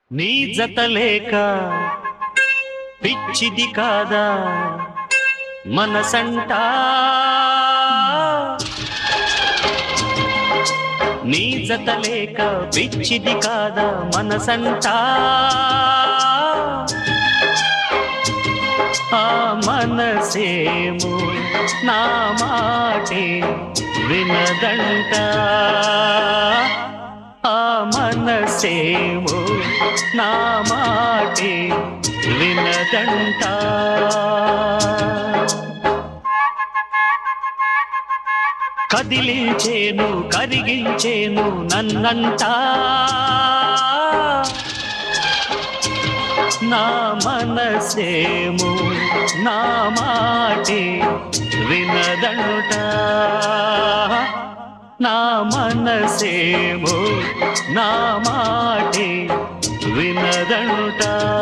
నీ జత లేక పిచ్చిది కాదా మనసంట నీ జత లేక పిచ్చిది కాదా మనసంట ఆ మనసేమో నా మాటే వినదంట ఆ మనసేమో నా మాటే వినదంట కదిలించేను కరిగించేను నన్నంటా నా మనసేమో నా మాటే వినదంట నా మనసేమో నా మాటే వినదంట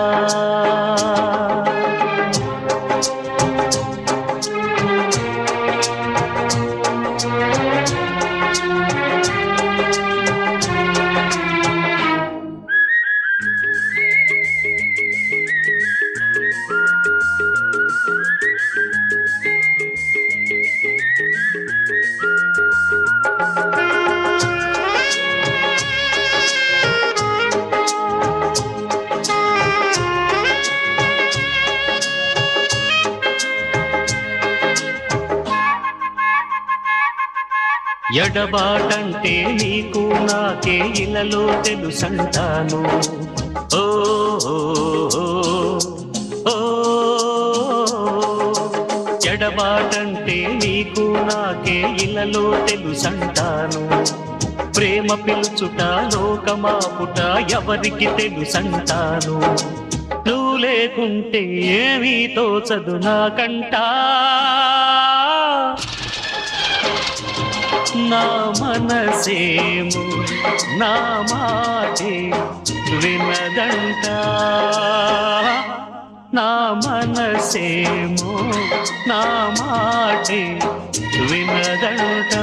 ఎడబాటంటే నీకు నాకే ఇలలో తెలుసంటాను ఓ ఓ, ఓ, ఓ. ఎడబాటంటే నీకు నాకే ఇలలో తెలుసంటాను ప్రేమ పిలుచుట లోకమాపుట ఎవరికి తెలుసంటాను నువ్వు లేకుంటే ఏమీ తోచదు నాకంటా నా మనసేము నా మాటే వినదంట నా మనసేము నా మాటే వినదంట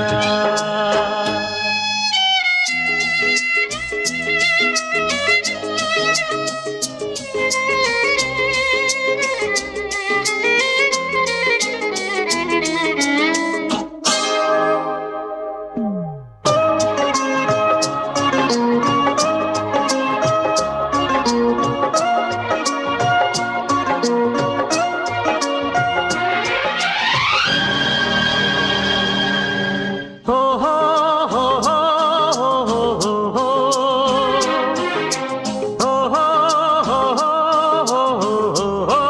హో హో హో హో హో హో హో హో. హో హో హో హో హో హో హో.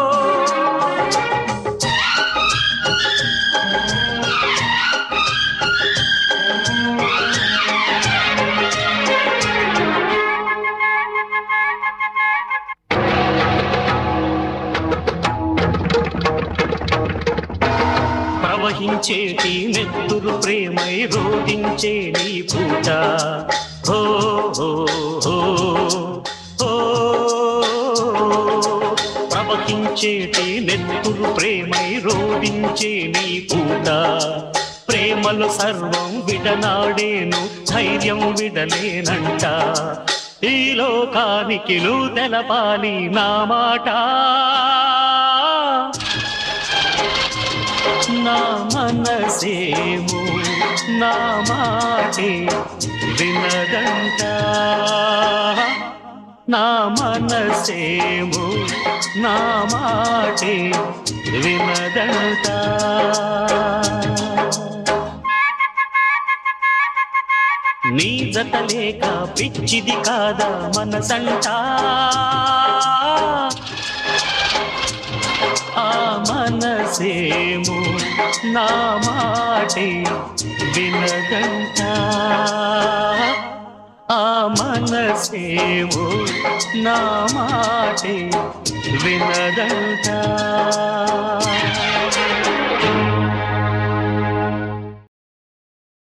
ప్రవహించేటి నెత్తురు ప్రేమై రోధించే నీ పూట హో హో హో హో. ప్రవహించేటి నెత్తురు ప్రేమై రోధించే నీ పూట ప్రేమలో సర్వం విడనాడేను ధైర్యం విడలేనంట ఈ లోకానికి నువ్వు తెలపాలి నా మాట నా మనసేము నా మాటే వినదంట నా మనసేము నా మాటే వినదంట నీ జత లేక పిచ్చిది కాదా మనసంటా ఆ మనసేము నా మాటే వినదంట ఆ మనసేము నా మాటే వినదంట